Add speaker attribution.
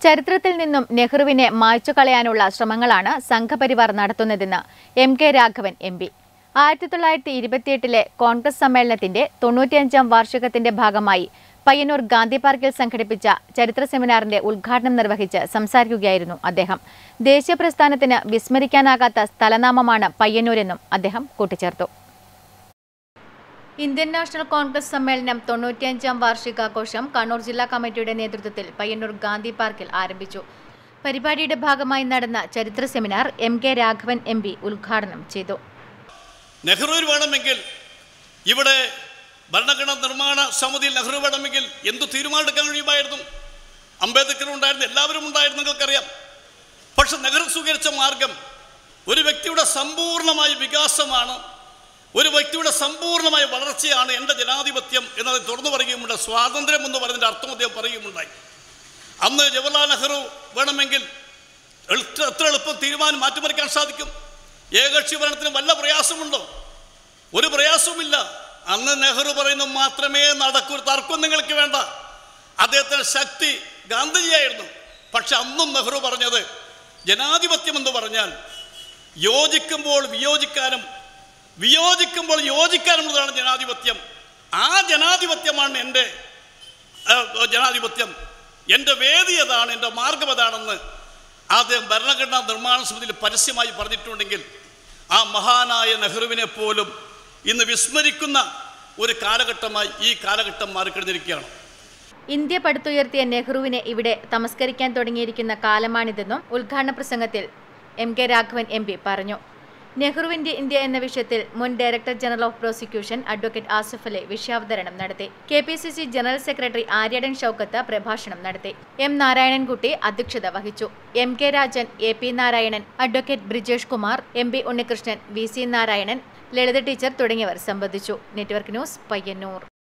Speaker 1: ചരിത്രത്തിൽ നിന്നും നെഹ്റുവിനെ മായ്ച്ചു കളയാനുള്ള ശ്രമങ്ങളാണ് സംഘപരിവാർ നടത്തുന്നതെന്ന് M K Raghavan M P ആയിരത്തി തൊള്ളായിരത്തി ഇരുപത്തിയെട്ടിലെ കോൺഗ്രസ് സമ്മേളനത്തിന്റെ തൊണ്ണൂറ്റിയഞ്ചാം വാർഷികത്തിന്റെ ഭാഗമായി പയ്യന്നൂർ ഗാന്ധി പാർക്കിൽ സംഘടിപ്പിച്ച ചരിത്ര സെമിനാറിന്റെ ഉദ്ഘാടനം നിർവഹിച്ച് സംസാരിക്കുകയായിരുന്നു അദ്ദേഹം ദേശീയ പ്രസ്ഥാനത്തിന് വിസ്മരിക്കാനാകാത്ത സ്ഥലനാമമാണ് പയ്യന്നൂരെന്നും അദ്ദേഹം കൂട്ടിച്ചേർത്തു ഇന്ത്യൻ നാഷണൽ കോൺഗ്രസ് സമ്മേളനം തൊണ്ണൂറ്റിയഞ്ചാം വാർഷികാഘോഷം കണ്ണൂർ ജില്ലാ കമ്മിറ്റിയുടെ നേതൃത്വത്തിൽ പയ്യന്നൂർ ഗാന്ധി പാർക്കിൽ ആരംഭിച്ചു പരിപാടിയുടെ ഭാഗമായി നടന്ന ചരിത്ര seminar M K Raghavan M P ഉദ്ഘാടനം ചെയ്തു
Speaker 2: നെഹ്റുവിന് വേണമെങ്കിൽ ഇവിടെ ഭരണഘടനാ നിർമ്മാണ സമിതിയിൽ നെഹ്റു വേണമെങ്കിൽ എന്ത് തീരുമാനമെടുക്കാൻ കഴിയുമായിരുന്നു അംബേദ്കർ ഉണ്ടായിരുന്നു എല്ലാവരും ഉണ്ടായിരുന്നു നിങ്ങൾക്കറിയാം പക്ഷെ നെഹ്റു സ്വീകരിച്ച മാർഗം ഒരു വ്യക്തിയുടെ സമ്പൂർണ്ണമായ വികാസമാണ് ഒരു വ്യക്തിയുടെ സമ്പൂർണ്ണമായ വളർച്ചയാണ് എൻ്റെ ജനാധിപത്യം എന്നത് തുറന്നു പറയുകയുമുണ്ട് സ്വാതന്ത്ര്യം എന്ന് പറയുന്നതിൻ്റെ അർത്ഥം അദ്ദേഹം പറയുകയുണ്ടായി അന്ന് ജവഹർലാൽ നെഹ്റു വേണമെങ്കിൽ എളുപ്പ- എത്ര എളുപ്പം തീരുമാനം മാറ്റിമറിക്കാൻ സാധിക്കും ഏകകക്ഷി ഭരണത്തിന് വല്ല പ്രയാസമുണ്ടോ ഒരു പ്രയാസവുമില്ല അന്ന് നെഹ്റു പറയുന്നത് മാത്രമേ നടക്കൂ തർക്കം നിങ്ങൾക്ക് വേണ്ട അദ്ദേഹത്തിൻ്റെ ശക്തി ഗാന്ധിജിയായിരുന്നു പക്ഷെ അന്നും നെഹ്റു പറഞ്ഞത് ജനാധിപത്യം എന്ന് പറഞ്ഞാൽ യോജിക്കുമ്പോൾ വിയോജിക്കാനും വിയോജിക്കുമ്പോൾ യോജിക്കാനുള്ളതാണ് ജനാധിപത്യം ആ ജനാധിപത്യമാണ് എൻ്റെ ഏഹ്, ജനാധിപത്യം എൻ്റെ വേദി അതാണ് എൻ്റെ മാർഗം അതാണെന്ന് അദ്ദേഹം ഭരണഘടനാ നിർമ്മാണ സമിതിയിൽ പരസ്യമായി പറഞ്ഞിട്ടുണ്ടെങ്കിൽ ആ മഹാനായ നെഹ്റുവിനെ പോലും ഇന്ന് വിസ്മരിക്കുന്ന ഒരു കാലഘട്ടമായി ഈ കാലഘട്ടം മാറിക്കഴിഞ്ഞിരിക്കുകയാണ്
Speaker 1: ഇന്ത്യ പടുത്തുയർത്തിയ നെഹ്റുവിനെ ഇവിടെ തമസ്കരിക്കാൻ തുടങ്ങിയിരിക്കുന്ന കാലമാണിതെന്നും ഉദ്ഘാടന പ്രസംഗത്തിൽ M K Raghavan M P പറഞ്ഞു നെഹ്റുവിന്റെ ഇന്ത്യ എന്ന വിഷയത്തിൽ മുൻ director general of prosecution advocate Asif Ali വിഷയാവതരണം നടത്തി K P C C general secretary Aryadan Shoukath പ്രഭാഷണം നടത്തി എം നാരായണൻകുട്ടി അധ്യക്ഷത വഹിച്ചു M K Rajan A P Narayanan advocate Brijesh Kumar M P Unnikrishnan V C Narayanan Lalitha teacher തുടങ്ങിയവർ സംബന്ധിച്ചു നെറ്റ്വർക്ക് ന്യൂസ് പയ്യന്നൂർ